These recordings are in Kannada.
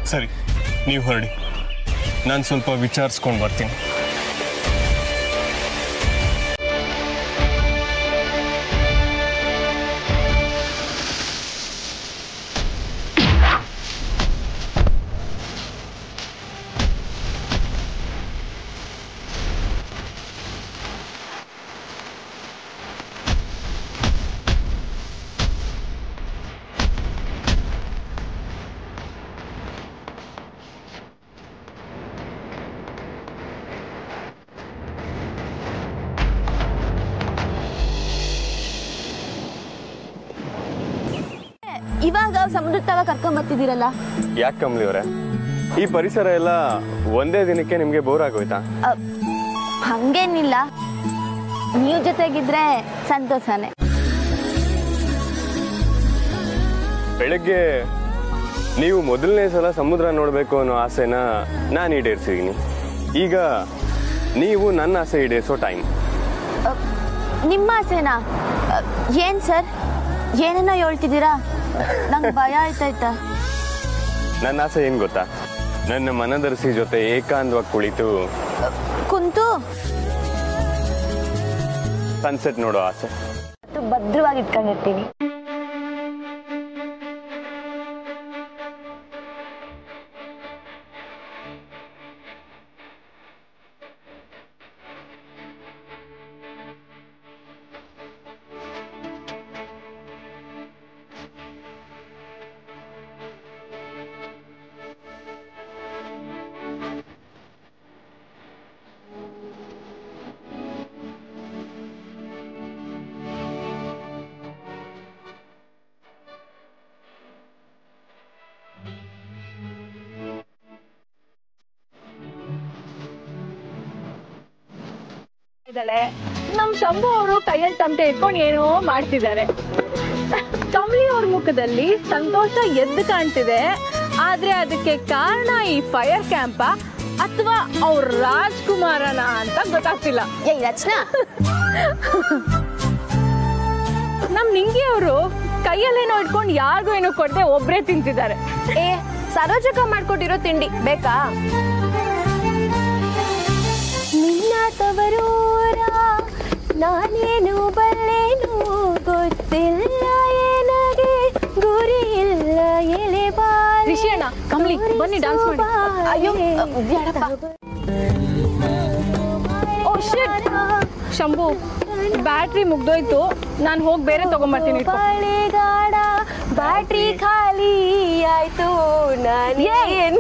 ಸರಿ ನೀವು ಹೊರಡಿ ನಾನು ಸ್ವಲ್ಪ ವಿಚಾರಿಸ್ಕೊಂಡು ಬರ್ತೀನಿ ಇವಾಗ ಸಮುದ್ರ ತವ ಕರ್ಕೊಂಡ್ ಬರ್ತಿದ್ದೀರಲ್ಲ ಯಾಕೆ ಕಮ್ಲಿ ಅವರೇ ಈ ಪರಿಸರ ಎಲ್ಲ ಒಂದೇ ದಿನಕ್ಕೆ ನಿಮಗೆ ಬೋರ್ ಆಗೋಯ್ತಾ ಅ, ಹಂಗೇನಿಲ್ಲ ನೀವು ಜೊತೆಗಿದ್ರೆ ಸಂತೋಷನೇ ಬೆಳಗ್ಗೆ ನೀವು ಮೊದಲನೇ ಸಲ ಸಮುದ್ರ ನೋಡಬೇಕು ಅನ್ನೋ ಆಸೆನ ನಾನು ಈಡೇರಿಸಿದ್ದೀನಿ ಈಗ ನೀವು ನನ್ನ ಆಸೆ ಈಡೇರಿಸೋ ಟೈಮ್ ಅ, ನಿಮ್ಮ ಆಸೆನಾ ಅ, ಏನ್ ಸರ್ ಏನೇನೋ ಹೇಳ್ತಿದ್ದೀರಾ ನಂಗೆ ಭಯ ಆಯ್ತಾಯ್ತಾ ನನ್ನ ಆಸೆ ಏನು ಗೊತ್ತಾ ನನ್ನ ಮನದರ್ಶಿ ಜೊತೆ ಏಕಾಂತವಾಗಿ ಕುಳಿತು ಕುಂತು ಸನ್ಸೆಟ್ ನೋಡೋ ಆಸೆ ಅದು ಭದ್ರವಾಗಿ ಇಟ್ಕೊಂಡಿರ್ತೀನಿ ಇದ್ದಾಳೆ ನಮ್ ಶಂಭು ಅವರು ಕೈಯಲ್ಲಿ ತಮಟೆ ಇಟ್ಕೊಂಡು ಏನೋ ಮಾಡ್ತಿದ್ದಾರೆ ಕಮಲಿ ಅವ್ರ ಮುಖದಲ್ಲಿ ಸಂತೋಷ ಎದ್ದು ಕಾಣ್ತಿದೆ ಆದ್ರೆ ಅದಕ್ಕೆ ಕಾರಣ ಈ ಫೈರ್ ಕ್ಯಾಂಪ ಅಥವಾ ಅವ್ರ ರಾಜ್ಕುಮಾರನ ಅಂತ ಗೊತ್ತಾಗ್ತಿಲ್ಲ ಏಯ್ ರಚನಾ ನಮ್ ನಿಂಗಿ ಅವರು ಕೈಯಲ್ಲೇನೋ ಇಟ್ಕೊಂಡು ಯಾರಿಗೂ ಏನೋ ಕೊಡದೆ ಒಬ್ರೇ ತಿಂತಿದ್ದಾರೆ ಏ ಸರೋಜಕ ಮಾಡ್ಕೊಟ್ಟಿರೋ ತಿಂಡಿ ಬೇಕಾ ನಿನ್ನ ತವರೂರ ನಾನೇನು ಬಲ್ಲೇನು ಗೊತ್ತಿಲ್ಲ ಏನಾಗೆ ಗುರಿ ಇಲ್ಲ ಎಲೆ ಬಾರಿ ರಿಷಿ ಅಣ್ಣ, ಕಮ್ಲಿ, ಬನ್ನಿ dance ಮಾಡಿ. ಅಯ್ಯೋ ಬ್ಯಾಡಪ್ಪ. ಓ ಶಿಟ್ ಶಂಭು ಬ್ಯಾಟ್ರಿ ಮುಗ್ದೋಯ್ತು ನಾನು ಹೋಗಿ ಬೇರೆ ತಗೊಂಬರ್ತೀನಿ ಇಟ್ಕೊ. ಬಾಳೆಗಾಡ ಬ್ಯಾಟ್ರಿ ಖಾಲಿ ಆಯ್ತು ನಾನೇನ್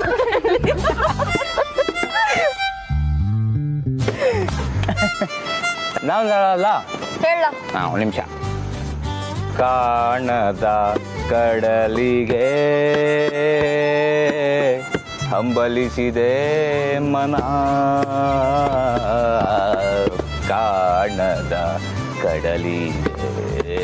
ನಾವು ಅಲ್ಲ ಹೇಳ ಹಾಂ ಒಂದು ನಿಮಿಷ ಕಾಣದ ಕಡಲಿಗೆ ಹಂಬಲಿಸಿದೆ ಮನ ಕಾಣದ ಕಡಲಿಗೆ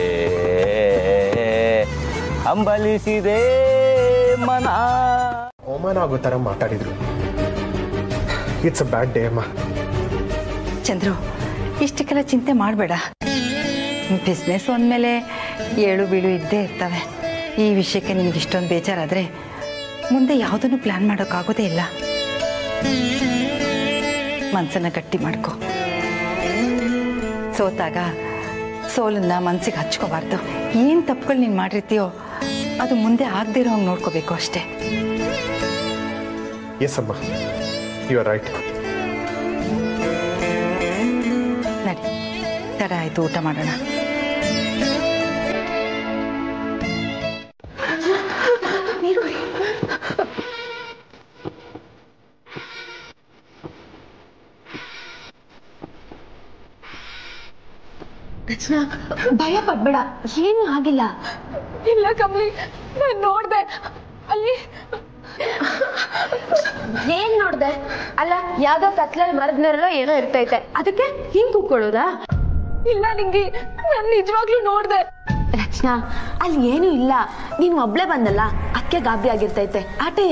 ಹಂಬಲಿಸಿದೆ ಮನ ಅವಮಾನ ಆಗೋ ಥರ ಮಾತಾಡಿದ್ರು ಇಟ್ಸ್ ಅ ಬ್ಯಾಡ್ ಡೇ ಅಮ್ಮ ಚಂದ್ರು ಇಷ್ಟಕ್ಕೆಲ್ಲ ಚಿಂತೆ ಮಾಡಬೇಡ ಬಿಸ್ನೆಸ್ ಅಂದಮೇಲೆ ಏಳು ಬೀಳು ಇದ್ದೇ ಇರ್ತವೆ ಈ ವಿಷಯಕ್ಕೆ ನಿಮ್ಗೆ ಇಷ್ಟೊಂದು ಬೇಜಾರಾದರೆ ಮುಂದೆ ಯಾವುದನ್ನು ಪ್ಲ್ಯಾನ್ ಮಾಡೋಕ್ಕಾಗೋದೇ ಇಲ್ಲ ಮನಸ್ಸನ್ನು ಗಟ್ಟಿ ಮಾಡ್ಕೊ ಸೋತಾಗ ಸೋಲನ್ನ ಮನಸ್ಸಿಗೆ ಹಚ್ಕೋಬಾರ್ದು ಏನು ತಪ್ಪುಗಳು ನೀನು ಮಾಡಿರ್ತೀಯೋ ಅದು ಮುಂದೆ ಆಗದೇ ಇರೋ ಹಂಗೆ ನೋಡ್ಕೋಬೇಕು ಅಷ್ಟೇ ಎಸ್ ಅಮ್ಮ ಯು ಆರ್ ರೈಟ್ ನಡಿ ತಡ ಆಯಿತು ಊಟ ಮಾಡೋಣ ಭಯ ಪಡ್ಬೇಡ ಏನು ಆಗಿಲ್ಲ ಇಲ್ಲ ಕಮಲಿ ನಾನು ನೋಡ್ದೆ ಅಲ್ಲಿ ಏನ್ ನೋಡ್ದೆ ಅಲ್ಲ ಯಾವ್ದೋ ಕತ್ಲಲ್ಲಿ ಮರದ್ನರಲ್ಲೋ ಏನೋ ಇರ್ತೈತೆ ಅದಕ್ಕೆ ಹಿಂಗ್ ಕೂತ್ಕೊಳ್ಳೋದಾ ಇಲ್ಲ ನಿಂಗಿ ನಾನು ನಿಜವಾಗ್ಲೂ ನೋಡ್ದೆ ರಚನಾ ಅಲ್ಲಿ ಏನು ಇಲ್ಲ ನೀನು ಒಬ್ಳೆ ಬಂದಲ್ಲ ಅದಕ್ಕೆ ಗಾಬರಿ ಆಗಿರ್ತೈತೆ ಆಟಯ್ಯ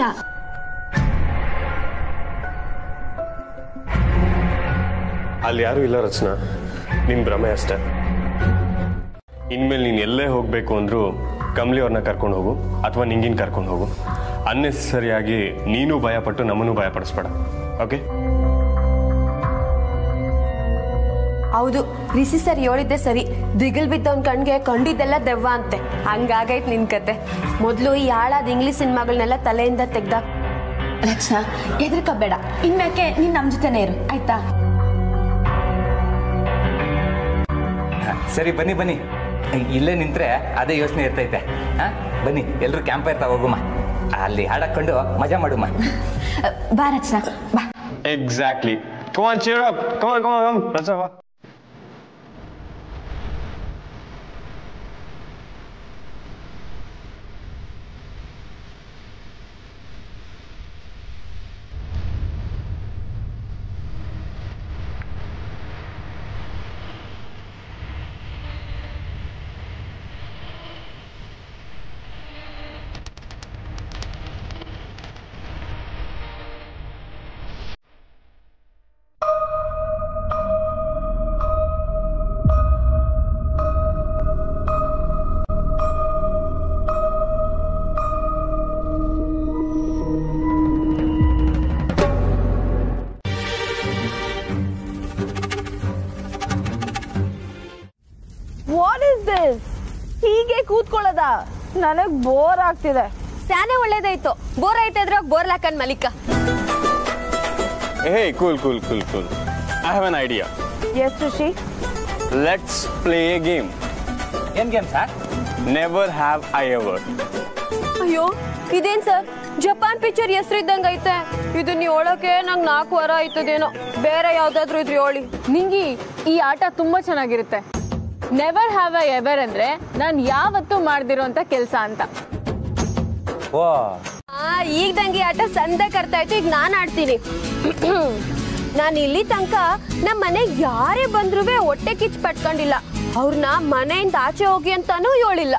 ಅಲ್ಲಿ ಯಾರೂ ಇಲ್ಲ ರಚನಾ ನಿನ್ ಭ್ರಮೆ ಅಷ್ಟೇ ಇನ್ಮೇಲೆ ನೀನು ಎಲ್ಲೇ ಹೋಗಬೇಕು ಅಂದರೂ ಕಮ್ಲಿ ಅವ್ರನ್ನ ಕರ್ಕೊಂಡು ಹೋಗು ಅಥವಾ ನಿಂಗಿನ ಕರ್ಕೊಂಡು ಹೋಗು ಅನ್ನೆಸರಿಯಾಗಿ ನೀನು ಭಯಪಟ್ಟು ನಮ್ಮನ್ನು ಭಯಪಡಿಸ್ಬೇಡ ಓಕೆ ಹೌದು ರಿಸಿ ಸರ್ ಹೇಳಿದ್ದೆ ಸರಿ ದಿಗಿಲ್ ಬಿದ್ದವನ್ ಕಣ್ಗೆ ಕಂಡಿದ್ದೆಲ್ಲ ದೆವ್ವ ಅಂತೆ ಹಂಗಾಗೈತ್ ನಿನ್ ಕತೆ ಮೊದ್ಲು ಈ ಹಾಳಾದ ಇಂಗ್ಲಿಷ್ ಸಿನಿಮಾಗಳನ್ನೆಲ್ಲ ತಲೆಯಿಂದ ತೆಗ್ದ ರಕ್ಷಾ ಹೆದರ್ಕೋಬೇಡ ಇನ್ಮ್ಯಾಕೆ ನೀನ್ ನಮ್ ಜೊತೆನೇ ಇರು ಆಯ್ತಾ ಸರಿ ಬನ್ನಿ ಬನ್ನಿ ಇಲ್ಲೇ ನಿಂತ್ರೆ ಅದೇ ಯೋಚನೆ ಇರ್ತೈತೆ ಹಾ ಬನ್ನಿ ಎಲ್ರು ಕ್ಯಾಂಪ್ ಇರ್ತಾವ ಹೋಗುಮ ಅಲ್ಲಿ ಹಾಡಕ್ಕೊಂಡು ಮಜಾ ಮಾಡುಮ ಅ, ಬಾ ರಚನಾ ಬಾ exactly come on cheer up come on come on Racha ಬಾ ವಾಟ್ ಇಸ್ ದಿಸ್ ಹೀಗೆ ಕೂತ್ಕೊಳ್ಳೋದ ನನಗ್ ಬೋರ್ ಆಗ್ತಿದೆ ಸ್ಯಾನೆ ಒಳ್ಳೇದಾಯ್ತು ಬೋರ್ ಆಯ್ತಾ ಇದ್ರೆ ಬೋರ್ ಹಾಕೊಂಡ್ ಮಲಿಕ hey cool cool cool cool I have an idea yes Rishi let's play a game ಏನ್ game sir never have I ever ಅಯ್ಯೋ ಇದೇನ್ ಸರ್ ಜಪಾನ್ ಪಿಕ್ಚರ್ ಹೆಸರು ಇದ್ದಂಗ ಐತೆ ಇದನ್ನ ಹೇಳೋಕೆ ನಂಗ್ ನಾಲ್ಕು ವಾರ ಆಯ್ತದೇನೋ ಬೇರೆ ಯಾವ್ದಾದ್ರು ಇದ್ರೆ ಹೇಳಿ ನಿಂಗಿ ಈ ಆಟ ತುಂಬಾ ಚೆನ್ನಾಗಿರುತ್ತೆ ನೆವರ್ ಹ್ಯಾವ್ ಐ ಎವರ್ ಅಂದ್ರೆ ನಾನ್ ಯಾವತ್ತೂ ಮಾಡ್ದಿರೋಂತ ಕೆಲಸ ಅಂತ ಓ ಆ ಈಗ ನಂಗೆ ಈ ಆಟ ಸಂದ ಕರ್ತಾ ಇತ್ತು ಈಗ ನಾನ್ ಆಡ್ತೀನಿ ನಾನು ಇಲ್ಲಿ ತನಕ ನಮ್ಮ ಮನೆಗೆ ಯಾರೇ ಬಂದ್ರು ಹೊಟ್ಟೆ ಕಿಚ್ ಪಟ್ಕೊಂಡಿಲ್ಲ ಅವ್ರನ್ನ ಮನೆಯಿಂದ ಆಚೆ ಹೋಗಿ ಅಂತಾನೂ ಹೇಳಿಲ್ಲ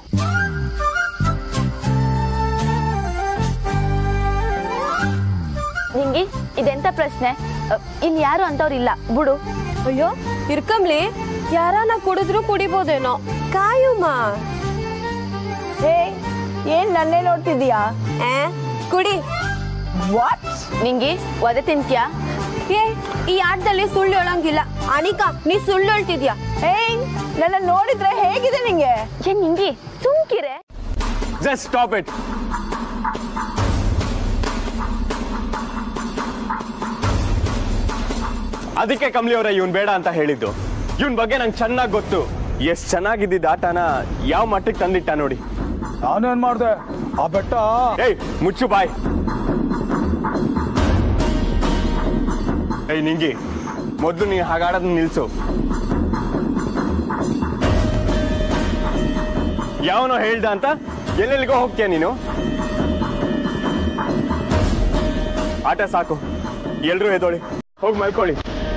ನಿಂಗಿ ಇದೆಂತ ಪ್ರಶ್ನೆ ಅ, ಇಲ್ಲಿ ಯಾರು ಅಂತವ್ರಿಲ್ಲ ಬಿಡು ಅಯ್ಯೋ ಇರ್ಕಂಬ್ಲಿ ಯಾರನ್ನ ಕುಡಿದ್ರು ಕುಡಿಬೋದೇನೋ ಕಾಯುಮ್ಮ ಹೇ ಏನ್ ನನ್ನೇ ನೋಡ್ತಿದೀಯಾ ಏ ಕುಡಿ ವಾಟ್ ನಿಂಗಿ ಒದೆ ತಿಂತ್ಯಾ ಏ ಈ ಆಟದಲ್ಲಿ ಸುಳ್ಳು ಹೇಳಂಗಿಲ್ಲ ಅನಿಕಾ ನೀ ಸುಳ್ಳು ಹೇಳ್ತಿದ್ಯಾ ಏಯ್ ನನ್ನ ನೋಡಿದ್ರೆ ಹೇಗಿದೆ ನಿಂಗೆ ಏನ್ ನಿಂಗಿ ಸುಮ್ಕಿರೆ ಜಸ್ಟ್ ಸ್ಟಾಪ್ ಇಟ್ ಅದಕ್ಕೆ ಕಮಲಿ ಅವರ ಇವನ್ ಬೇಡ ಅಂತ ಹೇಳಿದ್ದು ಇವನ್ ಬಗ್ಗೆ ನಂಗೆ ಚೆನ್ನಾಗಿ ಗೊತ್ತು ಎಷ್ಟ್ ಚೆನ್ನಾಗಿದ್ದಿದ್ದ ಆಟನ ಯಾವ ಮಟ್ಟಕ್ಕೆ ತಂದಿಟ್ಟ ನೋಡಿ ನಾನೇನ್ ಮಾಡ್ದೆ ಆ ಬೆಟ್ಟ ಏಯ್ ಮುಚ್ಚು ಬಾಯ್ ಏಯ್ ನಿಂಗಿ ಮೊದಲು ನೀ ಹಾಗಾಡೋದನ್ನ ನಿಲ್ಸು ಯಾವನೋ ಹೇಳ್ದ ಅಂತ ಎಲ್ಲೆಲ್ಲಿಗೋ ಹೋಗ್ತೀಯ ನೀನು ಆಟ ಸಾಕು ಎಲ್ರೂ ಎದೋಳಿ ಹೋಗಿ ಮಲ್ಕೊಳ್ಳಿ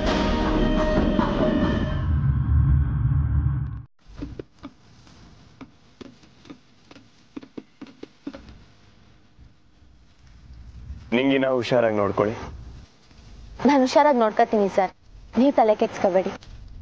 ನಿಂಗಿನ ಹುಷಾರಾಗಿ ನೋಡ್ಕೊಳ್ಳಿ ನಾನು ಹುಷಾರಾಗಿ ನೋಡ್ಕೊತೀನಿ ಸರ್ ನೀವು ತಲೆ ಕೆಡ್ಸ್ಕೋಬೇಡಿ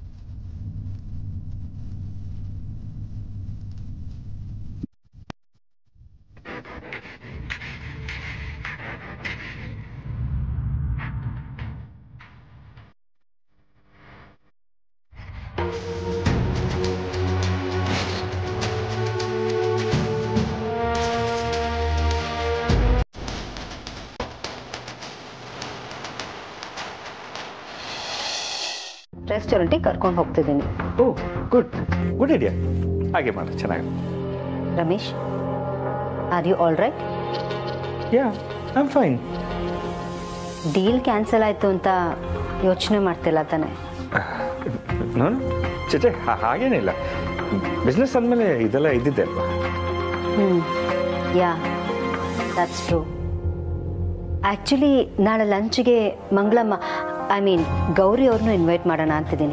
ರೆಸ್ಟೋರೆಂಟಿಗೆ ಕರ್ಕೊಂಡು ಹೋಗ್ತಿದ್ದೀನಿ ಓ ಗುಡ್ ಗುಡ್ ಐಡಿಯಾ ಹಾಗೆ ಮಾಡು ಚೆನ್ನಾಗಿ Ramesh are you all right yeah I am fine deal cancel ಆಯಿತು ಅಂತ ಯೋಚನೆ ಮಾಡ್ತಿಲ್ಲ ತಾನೆ ನಾನು ಚೇಚೆ ಹಾ- ಹಾಗೇನಿಲ್ಲ ಬಿಸ್ನೆಸ್ ಅಂದಮೇಲೆ ಇದೆಲ್ಲ ಇದ್ದಿದ್ದೆ ಅಲ್ವಾ ಹ್ಞೂ ಯಾ ದಟ್ಸ್ ಟ್ರೂ ಆ್ಯಕ್ಚುಲಿ ನಾಳೆ ಲಂಚ್ಗೆ ಮಂಗಳಮ್ಮ ಐ ಮೀನ್ ಗೌರಿ ಅವ್ರನ್ನೂ ಇನ್ವೈಟ್ ಮಾಡೋಣ ಅಂತಿದ್ದೀನಿ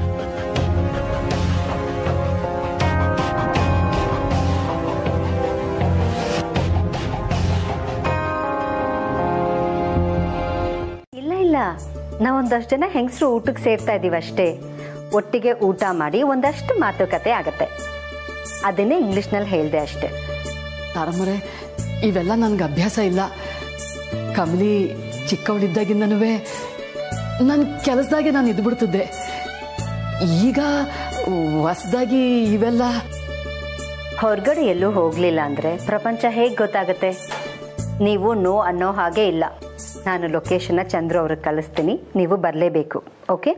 ಇಲ್ಲ ಇಲ್ಲ ನಾವು ಒಂದಷ್ಟು ಜನ ಹೆಂಗಸರು ಊಟಕ್ಕೆ ಸೇರ್ತಾ ಇದ್ದೀವಿ ಅಷ್ಟೇ ಒಟ್ಟಿಗೆ ಊಟ ಮಾಡಿ ಒಂದಷ್ಟು ಮಾತುಕತೆ ಆಗತ್ತೆ ಅದನ್ನೇ ಇಂಗ್ಲೀಷ್ನಲ್ಲಿ ಹೇಳಿದೆ ಅಷ್ಟೇ ತಾರಮ್ಮರೆ ಇವೆಲ್ಲ ನನಗೆ ಅಭ್ಯಾಸ ಇಲ್ಲ ಕಮಲಿ ಚಿಕ್ಕವಳಿದ್ದಾಗಿಂದನೂ ನನ್ನ ಕೆಲಸದಾಗೆ ನಾನು ಇದ್ಬಿಡ್ತಿದ್ದೆ ಈಗ ಹೊಸ್ದಾಗಿ ಇವೆಲ್ಲ ಹೊರಗಡೆ ಎಲ್ಲೂ ಹೋಗಲಿಲ್ಲ ಅಂದರೆ ಪ್ರಪಂಚ ಹೇಗೆ ಗೊತ್ತಾಗುತ್ತೆ ನೀವು ನೋ ಅನ್ನೋ ಹಾಗೆ ಇಲ್ಲ ನಾನು ಲೊಕೇಶನ್ನ ಚಂದ್ರು ಅವ್ರಿಗೆ ಕಳಿಸ್ತೀನಿ ನೀವು ಬರಲೇಬೇಕು ಓಕೆ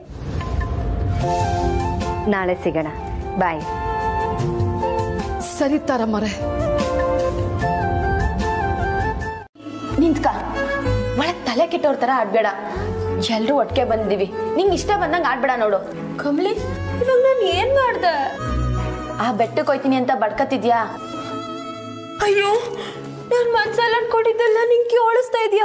ನಾಳೆ ಸಿಗೋಣ ಬಾಯ್ ಸರಿ ತಾರಮ್ಮರೆ ನಿಂತ್ಕ ಒಳಗ್ ತಲೆ ಕೆಟ್ಟವ್ರ ತರ ಆಡ್ಬೇಡ ಎಲ್ರೂ ಒಟ್ಟಿಗೆ ಬಂದಿದೀವಿ ನಿಂಗೆ ಇಷ್ಟ ಬಂದಂಗ ಆಡ್ಬೇಡ ನೋಡು ಕಮ್ಲಿ ಇವಾಗ ನಾನು ಏನ್ ಮಾಡ್ದೆ ಆ ಬೆಟ್ಟಕ್ಕೆ ಹೋಯ್ತೀನಿ ಅಂತ ಬಡ್ಕತಿದ್ಯಾ ಅಯ್ಯೋ ನಾನ್ ಮನ್ಸಲ್ಲಿ ಅನ್ಕೊಂಡಿದ್ದೆಲ್ಲ ನಿಂಗೆ ಕೇಳಿಸ್ತಾ ಇದೆಯಾ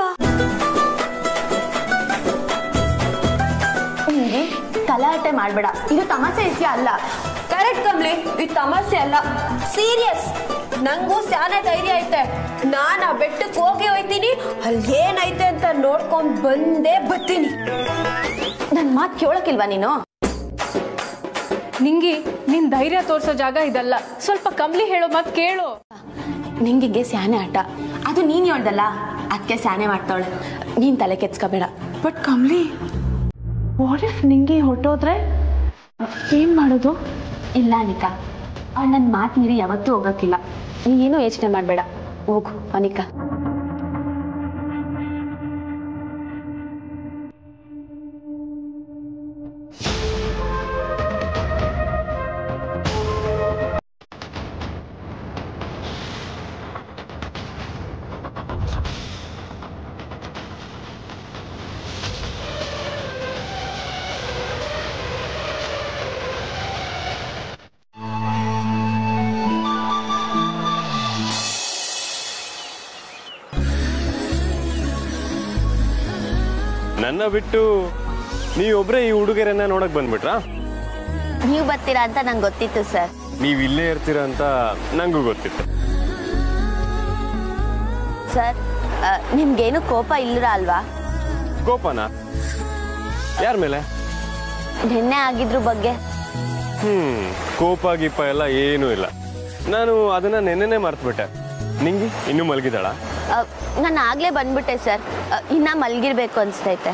ನಿಂಗೆ ತಲಾಟೆ ಮಾಡ್ಬೇಡ ಇದು ತಮಾಷೆ ವಿಷಯ ಅಲ್ಲ ಕರೆಕ್ಟ್ ಕಮ್ಲಿ ಇದು ತಮಾಷೆ ಅಲ್ಲ ಸೀರಿಯಸ್ ನಂಗೂ ಸ್ಯಾನೆ ಧೈರ್ಯ ಐತೆ ನಾನ್ ಆ ಬೆಟ್ಟಕ್ಕೆ ಹೋಗಿ ಹೋಯ್ತೀನಿ ಅಲ್ಲಿ ಏನೈತೆ ಅಂತ ನೋಡ್ಕೊಂಡ್ ಬಂದೇ ಬರ್ತೀನಿ ನನ್ ಮಾತ್ ಕೇಳಕ್ಕಿಲ್ವಾ ನೀನು ನಿಂಗಿ ನಿನ್ ಧೈರ್ಯ ತೋರ್ಸೋ ಜಾಗ ಇದಲ್ಲ ಸ್ವಲ್ಪ ಕಮ್ಲಿ ಹೇಳೋ ಮಾತ್ ಕೇಳು ನಿಂಗಿಗೆ ಸ್ಯಾನೆ ಆಟ ಅದು ನೀನ್ ಹೇಳ್ದಲ್ಲ ಅದಕ್ಕೆ ಸ್ಯಾನೆ ಮಾಡ್ತಾವಳೆ ನೀನ್ ತಲೆ ಕೆತ್ಸ್ಕೋಬೇಡ ಬಟ್ ಕಮ್ಲಿ ವಾಟ್ ಇಫ್ ನಿಂಗೆ ಹೊಟ್ಟೋದ್ರೆ ಏನ್ ಮಾಡೋದು ಇಲ್ಲ ಅನಿಕಾ ಅವ್ಳು ನನ್ನ ಮಾತು ಮೀರಿ ಯಾವತ್ತೂ ಹೋಗಕ್ಕಿಲ್ಲ ನೀ ಏನೂ ಯೋಚನೆ ಮಾಡಬೇಡ ಹೋಗು ಅನಿಕಾ ನನ್ನ ಬಿಟ್ಟು ನೀವೊಬ್ರೇ ಈ ಹುಡುಗರನ್ನ ನೋಡಕ್ ಬಂದ್ಬಿಟ್ರಾ ನೀವು ಬರ್ತೀರಾ ಅಂತ ನಂಗೆ ಗೊತ್ತಿತ್ತು ಸರ್ ನೀವ್ ಇಲ್ಲೇ ಇರ್ತೀರಾ ಅಂತ ನಂಗೂ ಗೊತ್ತಿತ್ತು ಸರ್ ಆ, ನಿಮ್ಗೇನು ಕೋಪ ಇಲ್ಲರ ಅಲ್ವಾ ಕೋಪನ ಯಾರ ಮೇಲೆ ನಿನ್ನೆ ಆಗಿದ್ರ ಬಗ್ಗೆ ಹ್ಮ್ ಕೋಪ ಗೀಪ ಎಲ್ಲ ಏನೂ ಇಲ್ಲ ನಾನು ಅದನ್ನ ನೆನ್ನೆನೆ ಮರ್ತ್ಬಿಟ್ಟೆ ನಿಂಗಿ ಇನ್ನೂ ಮಲಗಿದಾಳ ನಾನು ಆಗ್ಲೇ ಬಂದ್ಬಿಟ್ಟೆ ಸರ್ ಆ, ಇನ್ನ ಮಲ್ಗಿರ್ಬೇಕು ಅನ್ಸ್ತೈತೆ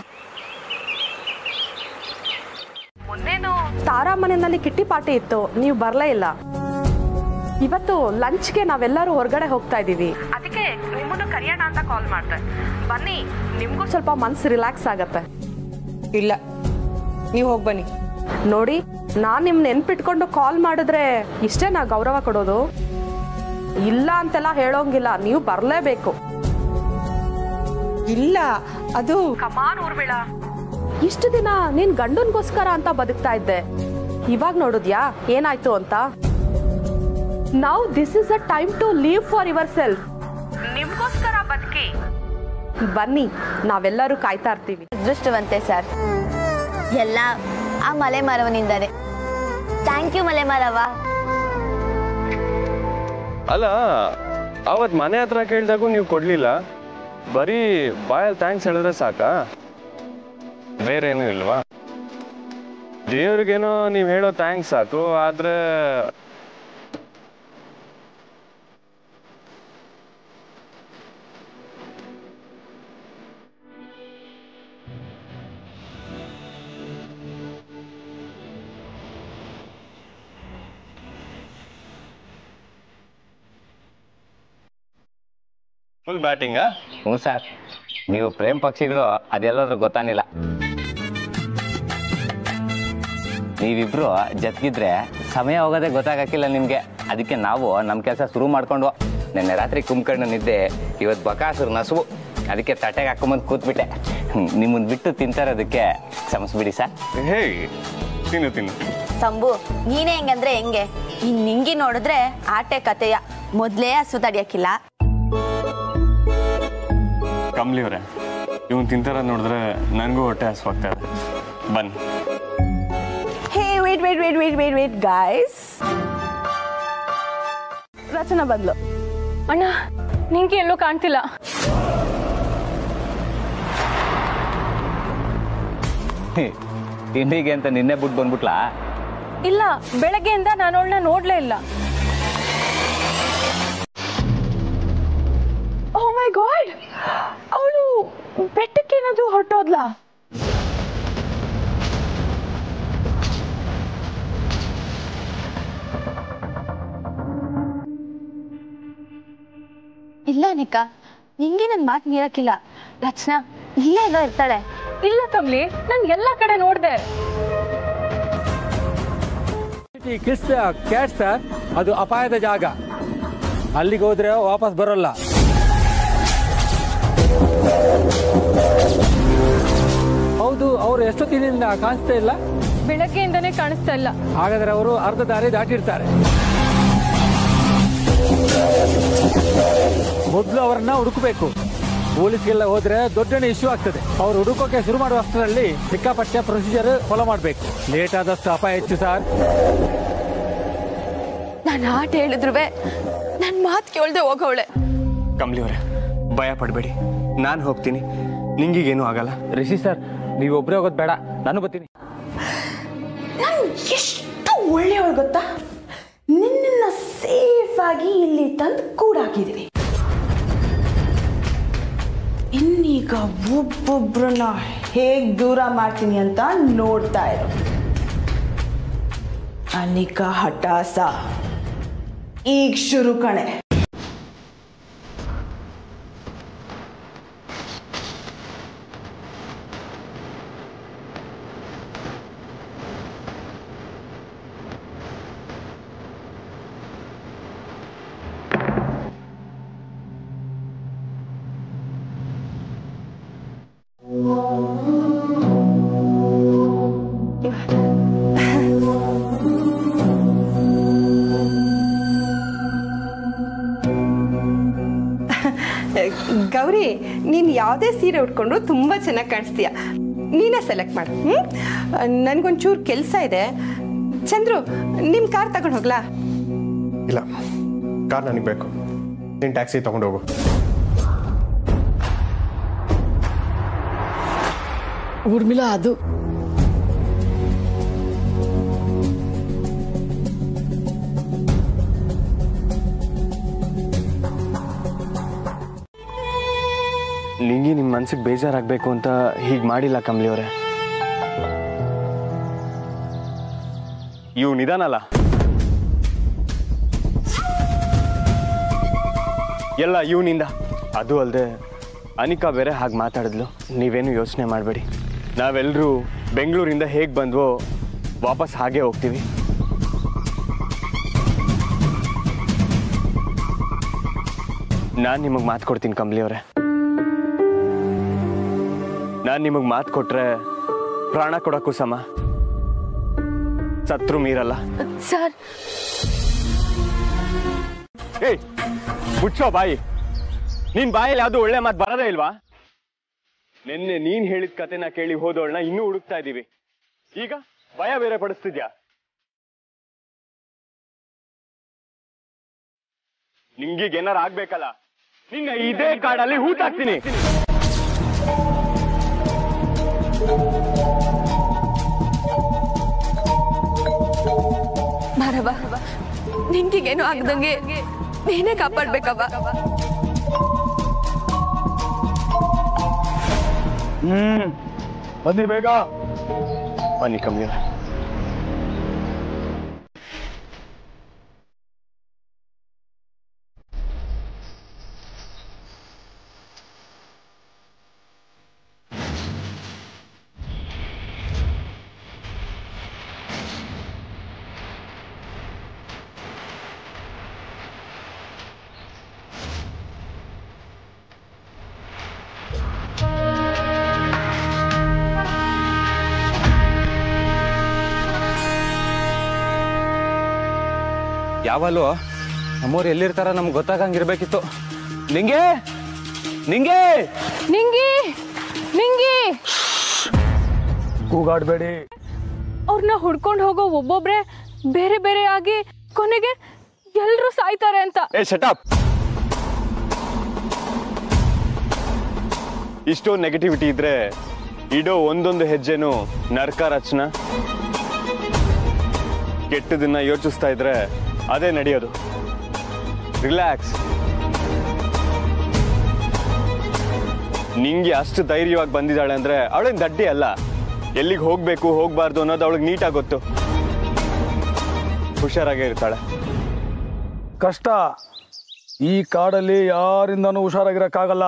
ಮೊನ್ನೇನು ತಾರಾ ಮನೆಯಲ್ಲಿ ಕಿಟ್ಟಿ ಪಾರ್ಟಿ ಇತ್ತು ನೀವು ಬರಲೇ ಇಲ್ಲ ಇವತ್ತು ಲಂಚ್ಗೆ ನಾವೆಲ್ಲರೂ ಹೊರಗಡೆ ಹೋಗ್ತಾ ಇದ್ದೀವಿ ಅದಕ್ಕೆ ನಿಮ್ಮನ್ನು ಕರೆಯೋಣ ಅಂತ ಕಾಲ್ ಮಾಡಿದೆ ಬನ್ನಿ ನಿಮಗೂ ಸ್ವಲ್ಪ ಮನ್ಸು ರಿಲ್ಯಾಕ್ಸ್ ಆಗತ್ತೆ ಇಲ್ಲ ನೀವು ಹೋಗಿ ಬನ್ನಿ ನೋಡಿ ನಾನು ನಿಮ್ ನೆನ್ಪಿಟ್ಕೊಂಡು ಕಾಲ್ ಮಾಡಿದ್ರೆ ಇಷ್ಟೇ ನಾ ಗೌರವ ಕೊಡೋದು ಇಲ್ಲ ಅಂತೆಲ್ಲ ಹೇಳೋಂಗಿಲ್ಲ ನೀವು ಬರಲೇಬೇಕು ಇಲ್ಲ ಅದು ಕಮಾನ್ ಊರ್ಮಿಳ ಇಷ್ಟು ದಿನ ನೀನ್ ಗಂಡನ್ಗೋಸ್ಕರ ಅಂತ ಬದುಕ್ತಾ ಇದ್ದೆ ಇವಾಗ ನೋಡಿದ್ಯಾ ಏನಾಯ್ತು ಅಂತ now this is a time to live for yourself ನಿಮ್ಗೋಸ್ಕರ ಬದುಕಿ ಬನ್ನಿ ನಾವೆಲ್ಲರೂ ಕಾಯ್ತಾ ಇರ್ತೀವಿ ಅದೃಷ್ಟವಂತೆ ಸರ್ ಎಲ್ಲ ಆ ಮಲೆ ಮರವನಿಂದಾನೆ ಥ್ಯಾಂಕ್ ಯು ಮಲೆ ಮರವ ಅಲ್ಲ ಅವತ್ ಮನೆ ಹತ್ರ ಕೇಳಿದಾಗೂ ನೀವು ಕೊಡ್ಲಿಲ್ಲ ಬರೀ ಬಾಯಲ್ಲಿ ಥ್ಯಾಂಕ್ಸ್ ಹೇಳಿದ್ರೆ ಸಾಕಾ ಬೇರೆ ಏನೂ ಇಲ್ವಾ ದೇವ್ರಿಗೇನೋ ನೀವು ಹೇಳೋ ಥ್ಯಾಂಕ್ಸ್ ಸಾಕು ಆದ್ರೆ ಫುಲ್ ಬ್ಯಾಟಿಂಗಾ ಹ್ಞೂ ಸರ್ ನೀವು ಪ್ರೇಮ್ ಪಕ್ಷಿಗಳು ಅದೆಲ್ಲದ್ರೂ ಗೊತ್ತಾನಿಲ್ಲ ನೀವಿಬ್ರು ಜತ್ಗಿದ್ರೆ ಸಮಯ ಹೋಗೋದೇ ಗೊತ್ತಾಗಕ್ಕಿಲ್ಲ ನಿಮಗೆ ಅದಕ್ಕೆ ನಾವು ನಮ್ಮ ಕೆಲಸ ಶುರು ಮಾಡ್ಕೊಂಡು ನಿನ್ನೆ ರಾತ್ರಿ ಕುಂಬ್ಕಂಡು ನಿದ್ದೆ ಇವತ್ತು ಬಕಾಸುರು ನಸುವು ಅದಕ್ಕೆ ತಟ್ಟೆಗೆ ಹಾಕೊಂಬಂದು ಕೂತ್ಬಿಟ್ಟೆ ನಿಮ್ಮನ್ನು ಬಿಟ್ಟು ತಿಂತಾರೋದಕ್ಕೆ ಕ್ಷಮಿಸ್ಬಿಡಿ ಸರ್ ಹೇ ತಿನ್ನು ತಿನ್ನು ಸಂಬು ನೀನೇ ಹೆಂಗಂದ್ರೆ ಹೆಂಗೆ ಇನ್ ನಿಂಗಿ ನೋಡಿದ್ರೆ ಆಟೆ ಕತೆಯ ಮೊದ್ಲೇ ಹಸು ತಡಿಯಕ್ಕಿಲ್ಲ ಕಮ್ಲಿ ಅವ್ರೆ ಇವನ್ ತಿಂತಾರ ನೋಡಿದ್ರೆ ನನಗೂ ಹೊಟ್ಟೆ ಹಸ್ವಾಗ್ತಾ ಇದೆ ಬನ್ನಿ hey wait wait wait wait wait wait guys Rachana ಬಂದ್ಲು ಅಣ್ಣ ನಿಂಗೆ ಎಲ್ಲೂ ಕಾಣ್ತಿಲ್ಲ ತಿಂಡಿಗೆ ಅಂತ ನಿನ್ನೆ ಬಿಟ್ಟು ಬಂದ್ಬಿಟ್ಲಾ ಇಲ್ಲ ಬೆಳಗ್ಗೆಯಿಂದ ನಾನು ಅವಳನ್ನ ನೋಡ್ಲೇ ಇಲ್ಲ ರಚನಾ ಬಂದ್ಲು ಅಣ್ಣ ನಿಂಗೆ ಎಲ್ಲೂ ಕಾಣ್ತಿಲ್ಲ ಇಲ್ಲ ಬೆಳಗ್ಗೆಯಿಂದ ನಾನು ಅವಳನ್ನ ನೋಡ್ಲೇ ಇಲ್ಲ ರಚನಾ ಬಂದ್ಲು ಇಲ್ಲ ಬೆಳಗ್ಗೆಯಿಂದ ನಾನು ಅವಳನ್ನ ನೋಡ್ಲೇ ಇಲ್ಲ ಇಲ್ಲ ಬೆಳಗ್ಗೆಯಿಂದ ನಾನು ಅವಳನ್ನ ನೋಡ್ಲೇ ಇಲ್ಲ ಇಲ್ಲ ನಿಕ್ಕ ನಿಂಗೆ ನನ್ನ ಮಾತು ಮೀರಕ್ಕಿಲ್ಲ ರಚನಾ ಇಲ್ಲೇ ಎಲ್ಲೋ ಇರ್ತಾಳೆ ಇಲ್ಲ ಕಮ್ಲಿ ನಾನು ಎಲ್ಲ ಕಡೆ ನೋಡ್ದೆ ಕಿಸ್ ಕ್ಯಾಟ್ ಸರ್ ಅದು ಅಪಾಯದ ಜಾಗ ಅಲ್ಲಿಗೆ ಹೋದ್ರೆ ವಾಪಸ್ ಬರೋಲ್ಲ ಹೌದು ಅವರು ಎಷ್ಟೊತ್ತಿನಿಂದ ಕಾಣಿಸ್ತಾ ಇಲ್ಲ ಬೆಳಗ್ಗೆಯಿಂದನೇ ಕಾಣಿಸ್ತಾ ಇಲ್ಲ ಹಾಗಾದ್ರೆ ಅವರು ಅರ್ಧ ದಾರಿ ದಾಟಿರ್ತಾರೆ ಮೊದಲು ಅವರನ್ನ ಹುಡುಕಬೇಕು ಪೊಲೀಸ್ಗೆಲ್ಲ ಹೋದ್ರೆ ದೊಡ್ಡನೇ ಇಶ್ಯೂ ಆಗ್ತದೆ ಅವ್ರು ಹುಡುಕೋಕೆ ಶುರು ಮಾಡುವ ಅಷ್ಟರಲ್ಲಿ ಸಿಕ್ಕಾಪಟ್ಟೆ ಪ್ರೊಸೀಜರ್ ಫಾಲೋ ಮಾಡಬೇಕು ಲೇಟ್ ಆದಷ್ಟು ಅಪಾಯ ಹೆಚ್ಚು ಸರ್ ನಾನು ಆಟ ಹೇಳಿದ್ರು ನನ್ನ ಮಾತು ಕೇಳ್ದೆ ಹೋಗವಳೆ ಕಮ್ಲಿ ಅವರೇ ಭಯ ಪಡಬೇಡಿ ನಾನು ಹೋಗ್ತೀನಿ ನಿಂಗೀಗೇನು ಆಗಲ್ಲ ರಿಷಿ ಸರ್ ನೀವು ಒಬ್ಬರೇ ಹೋಗೋದು ಬೇಡ ನಾನು ಬರ್ತೀನಿ ನಾನು ಎಷ್ಟು ಒಳ್ಳೆಯವಳು ಗೊತ್ತಾ ನಿನ್ನನ್ನು ಸೇಫ್ ಆಗಿ ಇಲ್ಲಿ ತಂದು ಕೂಡಾಕಿದ್ದೀನಿ ಇನ್ನೀಗ ಒಬ್ಬೊಬ್ರನ್ನ ಹೇಗ್ ದೂರ ಮಾಡ್ತೀನಿ ಅಂತ ನೋಡ್ತಾ ಇರು ಅನಿಕಾ ಹಠಾಸ ಈಗ ಶುರು ಕಣೆ ಗೌರಿ ನೀನು ಯಾವುದೇ ಸೀರೆ ಉಟ್ಕೊಂಡ್ರು ತುಂಬ ಚೆನ್ನಾಗಿ ಕಾಣಿಸ್ತೀಯ ನೀನೇ ಸೆಲೆಕ್ಟ್ ಮಾಡು ಹ್ಞೂ ನನಗೊಂಚೂರು ಕೆಲಸ ಇದೆ ಚಂದ್ರು ನಿಮ್ಮ ಕಾರ್ ತಗೊಂಡು ಹೋಗ್ಲಾ ಇಲ್ಲ ಕಾರ್ ನನಗೆ ಬೇಕು ನೀನು ಟ್ಯಾಕ್ಸಿ ತಗೊಂಡು ಹೋಗು ಊರ್ಮಿಳಾ ಅದು ನಿಂಗೆ ನಿಮ್ಮ ಮನ್ಸಿಗೆ ಬೇಜಾರಾಗಬೇಕು ಅಂತ ಹೀಗೆ ಮಾಡಿಲ್ಲ ಕಮ್ಲಿ ಅವರೇ ಇವ್ ನಿಧಾನಲ್ಲ ಎಲ್ಲ ಇವನಿಂದ ಅದು ಅಲ್ಲದೆ ಅನಿಕಾ ಬೇರೆ ಹಾಗೆ ಮಾತಾಡಿದ್ಲು ನೀವೇನು ಯೋಚನೆ ಮಾಡಬೇಡಿ ನಾವೆಲ್ಲರೂ ಬೆಂಗಳೂರಿಂದ ಹೇಗೆ ಬಂದ್ವೋ ವಾಪಸ್ ಹಾಗೆ ಹೋಗ್ತೀವಿ ನಾನು ನಿಮಗೆ ಮಾತು ಕೊಡ್ತೀನಿ ಕಂಬ್ಲಿ ಅವರೇ ನಾನು ನಿಮಗೆ ಮಾತು ಕೊಟ್ರೆ ಪ್ರಾಣ ಕೊಡೋಕ್ಕೂ ಸಮ ಸತ್ರು ಮೀರಲ್ಲ ಸರ್ ಏಯ್ ಮುಚ್ಚೋ ಬಾಯಿ ನಿನ್ ಬಾಯಲ್ಲಿ ಯಾವ್ದು ಒಳ್ಳೆ ಮಾತು ಬರೋದೇ ಇಲ್ವಾ ನಿನ್ನೆ ನೀನ್ ಹೇಳಿದ ಕತೆನ ಕೇಳಿ ಹೋದವಳನ್ನ ಇನ್ನೂ ಹುಡುಕ್ತಾ ಇದೀವಿ ಈಗ ಭಯ ಬೇರೆ ಪಡಿಸ್ತಿದ್ಯಾ ನಿಂಗೀಗ ಏನಾರ ಆಗ್ಬೇಕಲ್ಲ ನಿನ್ನ ಇದೇ ಕಾಡಲ್ಲಿ ಹೂತಾಕ್ತೀನಿ ಮಾರವ ನಿಂಗಿಗೇನು ಆಗ್ದಂಗೆ ನೀನೇ ಕಾಪಾಡ್ಬೇಕವ್ವ ಹ್ಮ್ ಬನ್ನಿ ಬೇಗ ಬನ್ನಿ ಕಮ್ಮಿ ಯಾವಲ್ಲೂ ನಮ್ಮವ್ರು ಎಲ್ಲಿರ್ತಾರ ನಮ್ಗೆ ಗೊತ್ತಾಗಂಗಿರ್ಬೇಕಿತ್ತು ನಿಂಗೆ ನಿಂಗೆ ನಿಂಗಿ ನಿಂಗಿ ಕೂಗಾಡ್ಬೇಡಿ ಅವ್ರನ್ನ ಹುಡ್ಕೊಂಡು ಹೋಗೋ ಒಬ್ಬೊಬ್ರೆ ಬೇರೆ ಬೇರೆ ಆಗಿ ಕೊನೆಗೆ ಎಲ್ರೂ ಸಾಯ್ತಾರೆ ಅಂತ ಏ ಶಟಾಪ್ ಇಷ್ಟೊಂದು ನೆಗೆಟಿವಿಟಿ ಇದ್ರೆ ಇಡೋ ಒಂದೊಂದು ಹೆಜ್ಜೆನು ನರ್ಕ ರಚನಾ ಕೆಟ್ಟದನ್ನ ಯೋಚಿಸ್ತಾ ಇದ್ರೆ ಅದೇ ನಡೆಯೋದು ರಿಲ್ಯಾಕ್ಸ್ ನಿಂಗೆ ಅಷ್ಟು ಧೈರ್ಯವಾಗಿ ಬಂದಿದ್ದಾಳೆ ಅಂದ್ರೆ ಅವಳೇನ್ ದಡ್ಡಿ ಅಲ್ಲ ಎಲ್ಲಿಗೆ ಹೋಗ್ಬೇಕು ಹೋಗ್ಬಾರ್ದು ಅನ್ನೋದು ಅವಳಿಗೆ ನೀಟಾಗಿ ಗೊತ್ತು ಹುಷಾರಾಗೇ ಇರ್ತಾಳೆ ಕಷ್ಟ ಈ ಕಾಡಲ್ಲಿ ಯಾರಿಂದನೂ ಹುಷಾರಾಗಿರಕ್ಕಾಗಲ್ಲ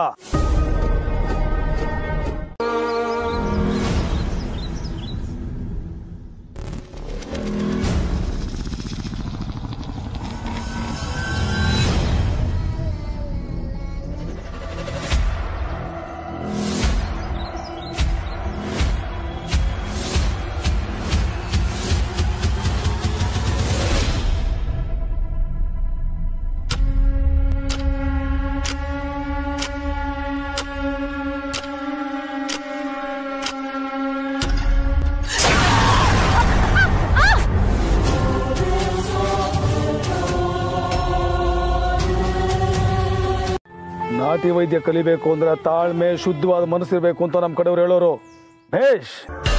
ನಾಟಿ ವೈದ್ಯ ಕಲಿಬೇಕು ಅಂದ್ರೆ ತಾಳ್ಮೆ ಶುದ್ಧವಾದ ಮನಸ್ಸಿರ್ಬೇಕು ಅಂತ ನಮ್ಮ ಕಡೆಯವ್ರು ಹೇಳೋರು ಭೇಷ್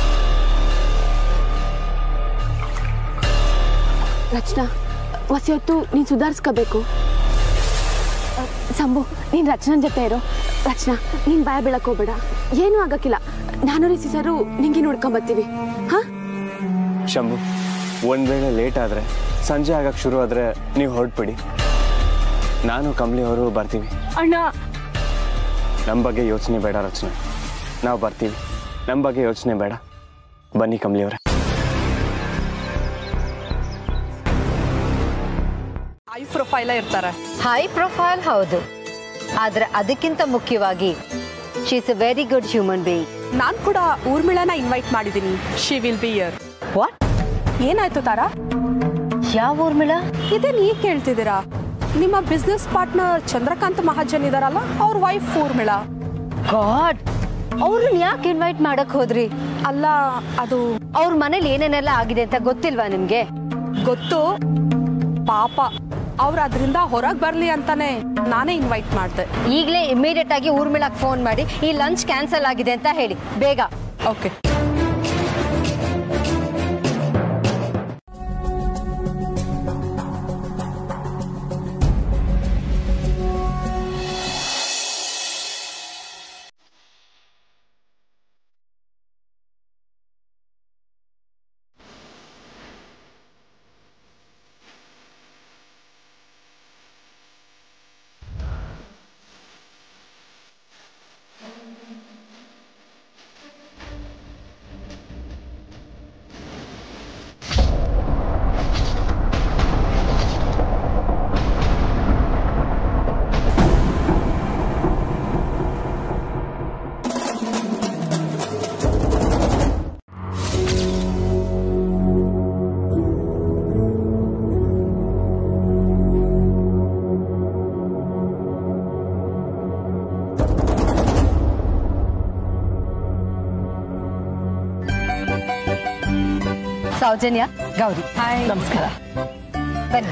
ರಚನಾ ಹೊತ್ತು ನೀನು ಸುಧಾರಿಸ್ಕೋಬೇಕು ಸಂಭು ನೀನು ರಚನನ್ ಜೊತೆ ಇರೋ ರಚನಾ ನೀನು ಭಯ ಬೀಳಕ್ ಹೋಗ್ಬೇಡ ಏನೂ ಆಗಕ್ಕಿಲ್ಲ ನಾನು ರಿಸಿ ಸರು ನಿಂಗೆ ನೋಡ್ಕೊಂಬರ್ತೀವಿ ಹಾ ಶಂಭು ಒಂದ್ ವೇಳೆ ಲೇಟ್ ಆದ್ರೆ ಸಂಜೆ ಆಗಕ್ ಶುರು ಆದ್ರೆ ನೀವು ಹೊರಟ್ಬಿಡಿ ನಾನು ಕಮಲಿ ಅವರು ಬರ್ತೀವಿ ಅಣ್ಣ ನಮ್ಮ ಬಗ್ಗೆ ಯೋಚನೆ ಬೇಡ ರಚನೆ ನಾವು ಬರ್ತೀವಿ ನಮ್ಮ ಬಗ್ಗೆ ಯೋಚನೆ ಬೇಡ ಬನ್ನಿ ಕಮಲಿ ಅವರೇ ಐ ಪ್ರೊಫೈಲ ಇರ್ತಾರೆ ಹೈ ಪ್ರೊಫೈಲ್ ಹೌದು ಆದ್ರೆ ಅದಕ್ಕಿಂತ ಮುಖ್ಯವಾಗಿ she is a very good human being ನಾನು ಕೂಡ ಊರ್ಮಿಳನ ಇನ್ವೈಟ್ ಮಾಡಿದ್ದೀನಿ she will be here what ಏನಾಯ್ತು ತಾರಾ ಯಾವ ಊರ್ಮಿಳ ಇದೇನು ಈಗ ಕೇಳ್ತಿದ್ದೀರಾ ನಿಮ್ಮ ಬಿಸ್ನೆಸ್ ಪಾರ್ಟ್ನರ್ ಚಂದ್ರಕಾಂತ್ ಮಹಾಜನ್ ಇದಾರಲ್ಲ ಅವ್ರ ವೈಫ್ ಊರ್ಮಿಳ ಗಾಡ್ ಅವ್ರನ್ನ ಯಾಕೆ ಇನ್ವೈಟ್ ಮಾಡಕ್ ಹೋದ್ರಿ ಅಲ್ಲ ಅದು ಅವ್ರ ಮನೇಲಿ ಏನೇನೆಲ್ಲ ಆಗಿದೆ ಅಂತ ಗೊತ್ತಿಲ್ವಾ ನಿಮ್ಗೆ ಗೊತ್ತು ಪಾಪ ಅವ್ರು ಅದರಿಂದ ಹೊರಗೆ ಬರಲಿ ಅಂತಾನೆ ನಾನೇ ಇನ್ವೈಟ್ ಮಾಡಿದೆ ಈಗಲೇ ಇಮಿಡಿಯೇಟ್ ಆಗಿ ಊರ್ಮಿಳಾಗ್ ಫೋನ್ ಮಾಡಿ ಈ ಲಂಚ್ ಕ್ಯಾನ್ಸಲ್ ಆಗಿದೆ ಅಂತ ಹೇಳಿ ಬೇಗ ಓಕೆ ಸೌಜನ್ಯ ಗೌರಿ ನಮಸ್ಕಾರ ಬನ್ನಿ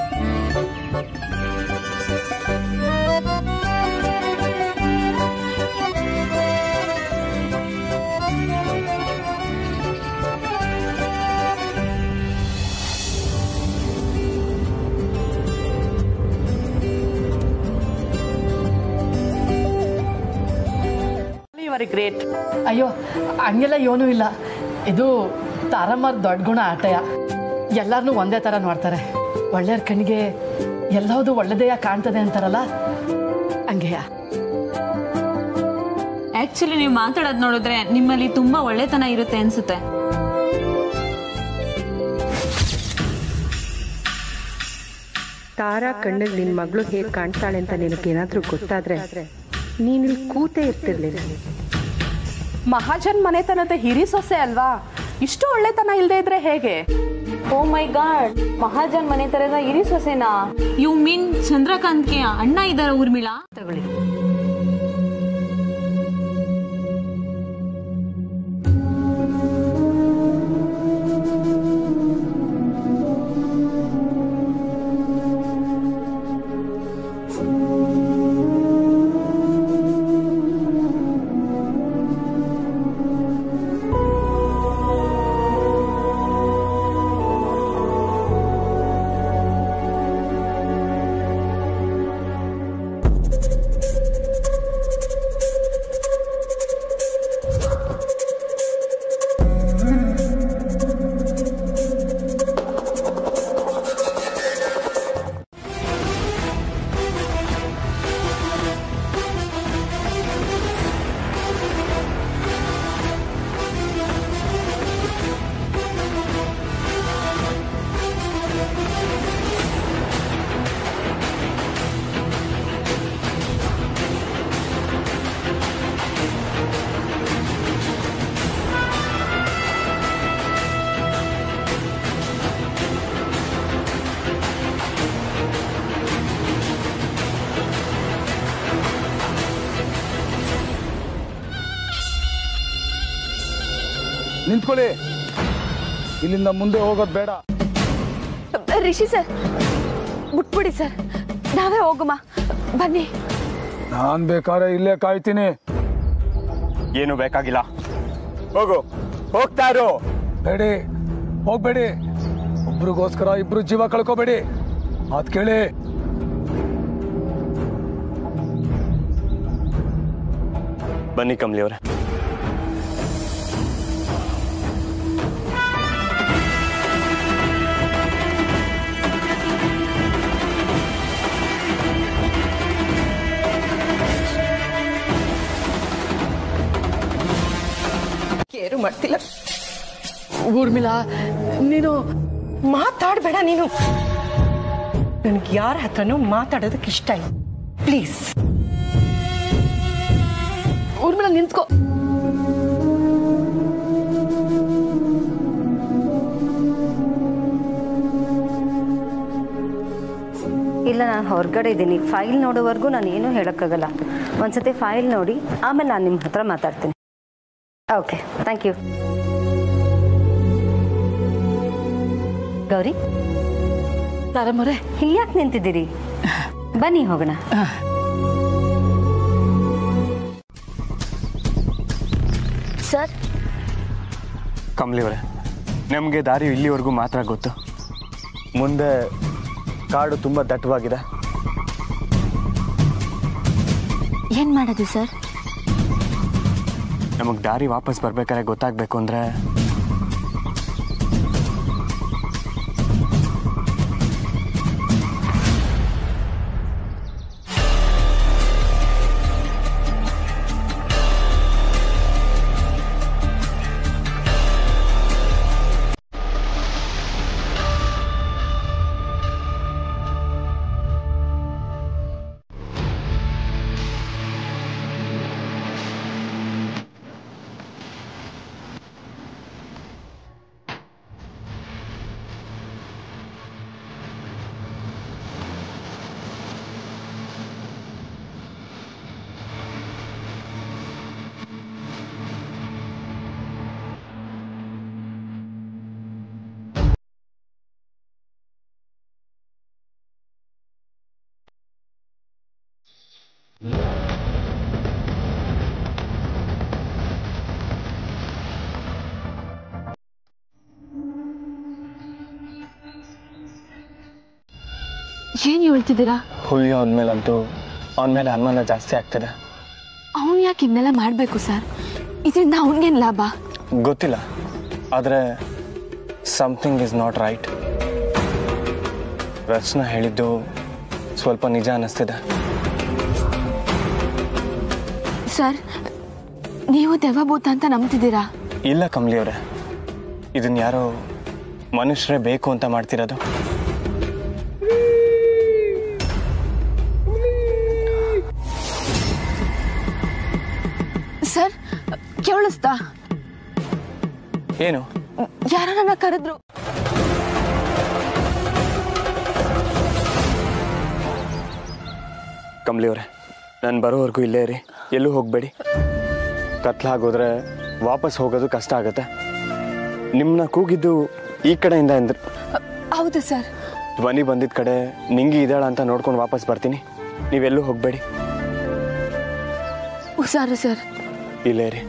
ವೆರಿ ಗ್ರೇಟ್ ಅಯ್ಯೋ ಹಂಗೆಲ್ಲ ಏನೂ ಇಲ್ಲ ಇದು ತಾರಮ್ಮರ ದೊಡ್ಡ ಗುಣ ಆಟಯ ಎಲ್ಲರನ್ನೂ ಒಂದೇ ಥರ ನೋಡ್ತಾರೆ ಒಳ್ಳೆಯವ್ರ ಕಣ್ಣಿಗೆ ಎಲ್ಲವುದು ಒಳ್ಳೆದೇ ಕಾಣ್ತದೆ ಅಂತಾರಲ್ಲ ಹಂಗೆಯ ಆಕ್ಚುಲಿ ನೀವು ಮಾತಾಡೋದು ನೋಡಿದ್ರೆ ನಿಮ್ಮಲ್ಲಿ ತುಂಬಾ ಒಳ್ಳೆತನ ಇರುತ್ತೆ ಅನ್ಸುತ್ತೆ ತಾರಾ ಕಣ್ಣಿಗೆ ನಿನ್ ಮಗಳು ಹೇಗ್ ಕಾಣ್ತಾಳೆ ಅಂತ ನಿನಗೇನಾದ್ರೂ ಗೊತ್ತಾದ್ರೆ ನೀನಿಲ್ಲಿ ಕೂತೇ ಇರ್ತಿರ್ಲಿಲ್ಲ ಮಹಾಜನ್ ಮನೆತನದ ಹಿರಿ ಸೊಸೆ ಅಲ್ವಾ ಇಷ್ಟು ಒಳ್ಳೆತನ ಇಲ್ಲದೆ ಇದ್ರೆ ಹೇಗೆ ಓ ಮೈ ಗಾಡ್ ಮಹಾಜನ್ ಮನೆ ತರದ ಇರಿ ಸೊಸೆನಾ ಯು ಮೀನ್ ಚಂದ್ರಕಾಂತ್ಗೆ ಅಣ್ಣ ಇದಾರ ಊರ್ಮಿಳಾ ತಗೊಳ್ಳಿ ನಿಂತ್ಕೊಳ್ಳಿ ಇಲ್ಲಿಂದ ಮುಂದೆ ಹೋಗೋದು ಬೇಡ ರಿಷಿ ಸರ್ ಬಿಟ್ಬಿಡಿ ಸರ್ ನಾವೇ ಹೋಗುಮ ಬನ್ನಿ ನಾನ್ ಬೇಕಾದ್ರೆ ಇಲ್ಲೇ ಕಾಯ್ತೀನಿ ಏನು ಬೇಕಾಗಿಲ್ಲ ಹೋಗು ಹೋಗ್ತಾ ಇರು ಬೇಡಿ ಹೋಗ್ಬೇಡಿ ಒಬ್ರಿಗೋಸ್ಕರ ಇಬ್ರು ಜೀವ ಕಳ್ಕೊಬೇಡಿ ಮಾತ್ ಕೇಳಿ ಬನ್ನಿ ಕಮಲಿ ಅವರೇ ಕೇರು ಮಾಡ್ತಿಲ್ಲ ಊರ್ಮಿಳಾ ನೀನು ಮಾತಾಡಬೇಡ ನೀನು ನನಗೆ ಯಾರ ಹತ್ರನೂ ಮಾತಾಡೋದಕ್ಕೆ ಇಷ್ಟ ಇಲ್ಲ ಪ್ಲೀಸ್ ಊರ್ಮಿಳಾ ನಿಂತ್ಕೋ ಇಲ್ಲ ನಾನು ಹೊರಗಡೆ ಇದ್ದೀನಿ ಫೈಲ್ ನೋಡೋವರೆಗೂ ನಾನು ಏನೂ ಹೇಳೋಕ್ಕಾಗಲ್ಲ ಒಂದ್ಸತಿ ಫೈಲ್ ನೋಡಿ ಆಮೇಲೆ ನಾನು ನಿಮ್ಮ ಹತ್ರ ಮಾತಾಡ್ತೀನಿ ಓಕೆ ಥ್ಯಾಂಕ್ ಯು ಗೌರಿ ತಾರಮ್ಮರೆ ಇಲ್ಯಾಕೆ ನಿಂತಿದ್ದೀರಿ ಬನ್ನಿ ಹೋಗೋಣ ಸರ್ ಕಮಲಿ ಅವರೇ ನಮಗೆ ದಾರಿ ಇಲ್ಲಿವರೆಗೂ ಮಾತ್ರ ಗೊತ್ತು ಮುಂದೆ ಕಾಡು ತುಂಬ ದಟ್ಟವಾಗಿದೆ ಏನ್ ಮಾಡೋದು ಸರ್ ನಮಗೆ ದಾರಿ ವಾಪಸ್ ಬರ್ಬೇಕಾದ್ರೆ ಗೊತ್ತಾಗಬೇಕು ಅಂದರೆ ಏನ್ ಹೇಳ್ತಿದ್ದೀರಾ ಹುಲಿ ಅವನ್ಮೇಲಂತೂ ಅವನ ಮೇಲೆ ಅನುಮಾನ ಜಾಸ್ತಿ ಆಗ್ತದೆ ಅವನು ಯಾಕೆ ಇದನ್ನೆಲ್ಲ ಮಾಡಬೇಕು ಸರ್ ಇದರಿಂದ ಅವನಿಗೇನು ಲಾಭ ಗೊತ್ತಿಲ್ಲ ಆದರೆ something is not right Rachana ಹೇಳಿದ್ದು ಸ್ವಲ್ಪ ನಿಜ ಅನ್ನಿಸ್ತಿದೆ ಸರ್ ನೀವು ದೆವ್ವಭೂತ ಅಂತ ನಂಬ್ತಿದ್ದೀರಾ ಇಲ್ಲ ಕಮಲಿ ಅವರೇ ಇದನ್ನ ಯಾರೋ ಮನುಷ್ಯರೇ ಬೇಕು ಅಂತ ಮಾಡ್ತಿರೋದು ಸರ್ ಕೇಳಿಸ್ತಾ ಏನು ಯಾರೋ ನನ್ನ ಕರೆದ್ರು ಕಮಲಿ ಅವರೇ ನಾನು ಬರೋವರೆಗೂ ಇಲ್ಲೇ ಇರಿ ಎಲ್ಲೂ ಹೋಗಬೇಡಿ ಕತ್ಲಾಗೋದ್ರೆ ವಾಪಸ್ ಹೋಗೋದು ಕಷ್ಟ ಆಗುತ್ತೆ ನಿಮ್ಮನ್ನ ಕೂಗಿದ್ದು ಈ ಕಡೆಯಿಂದ ಅಂದ್ರೆ ಹೌದು ಸರ್ ಧ್ವನಿ ಬಂದಿದ್ದ ಕಡೆ ನಿಂಗಿ ಇದ್ದಾಳ ಅಂತ ನೋಡ್ಕೊಂಡು ವಾಪಸ್ ಬರ್ತೀನಿ ನೀವೆಲ್ಲೂ ಹೋಗಬೇಡಿ ಹುಷಾರು ಸರ್ ಇಲ್ಲೇ ಇರಿ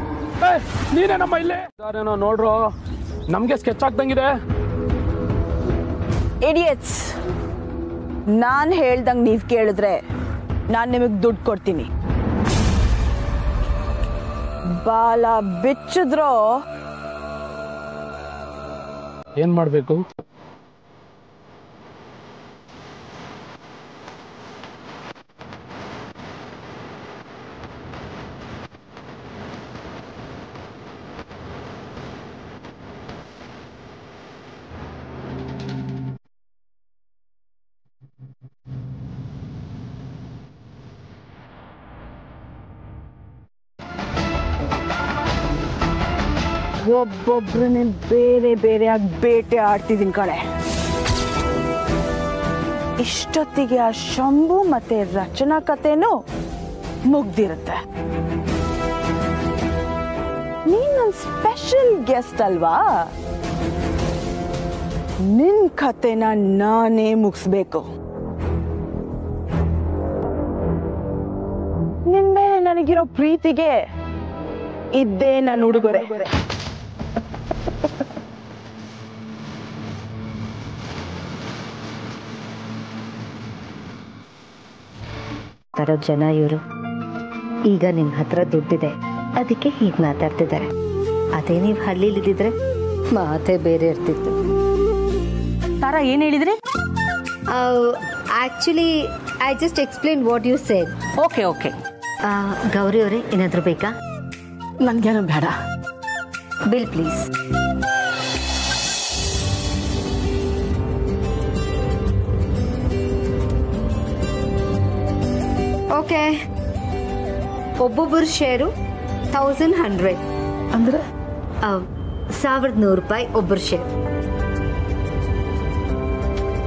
ನೀನೇ ನಮ್ಮ ಇಲ್ಲೇ ಯಾರೇನೋ ನೋಡ್ರು ನಮ್ಗೆ ಸ್ಕೆಚ್ ಆಗ್ದಂಗಿದೆ ಇಡಿಯಟ್ಸ್ ನಾನು ಹೇಳ್ದಂಗೆ ನೀವು ಕೇಳಿದ್ರೆ ನಾನು ನಿಮಗೆ ದುಡ್ಡು ಕೊಡ್ತೀನಿ ಬಾಲ ಬಿಚ್ಚಿದ್ರೋ ಏನ್ ಮಾಡ್ಬೇಕು ಒಬ್ಬೊಬ್ರನ್ನೇ ಬೇರೆ ಬೇರೆಯಾಗಿ ಬೇಟೆ ಆಡ್ತಿದ್ದೀನಿ ಕಣೆ ಇಷ್ಟೊತ್ತಿಗೆ ಆ ಶಂಭು ಮತ್ತೆ ರಚನಾ ಕಥೆನೂ ಮುಗ್ದಿರುತ್ತೆ ನೀನ್ ನನ್ನ ಸ್ಪೆಷಲ್ ಗೆಸ್ಟ್ ಅಲ್ವಾ ನಿನ್ ಕಥೆನ ನಾನೇ ಮುಗಿಸ್ಬೇಕು ನಿನ್ ಮೇಲೆ ನನಗಿರೋ ಪ್ರೀತಿಗೆ ಇದ್ದೇ ನನ್ನ ಉಡುಗೊರೆ ತರೋ ಜನ ಇವರು ಈಗ ನಿಮ್ಮ ಹತ್ರ ದುಡ್ಡಿದೆ ಅದಕ್ಕೆ ಹೀಗೆ ಮಾತಾಡ್ತಿದ್ದಾರೆ ಅದೇ ನೀವು ಹಳ್ಳಿಲಿದ್ದಿದ್ರೆ ಮಾತೇ ಬೇರೆ ಇರ್ತಿತ್ತು ತಾರ ಏನು ಹೇಳಿದ್ರಿ actually I just explain what you said okay okay Gauri ಅವರೇ ಏನಾದರೂ ಬೇಕಾ ನನಗೇನು ಬೇಡ ಬಿಲ್ ಪ್ಲೀಸ್ ಓಕೆ ಒಬ್ಬೊಬ್ಬರ ಶೇರು ತೌಸಂಡ್ ಹಂಡ್ರೆಡ್ ಅಂದ್ರೆ ಸಾವಿರದ ನೂರು ರೂಪಾಯಿ ಒಬ್ಬರ ಶೇರ್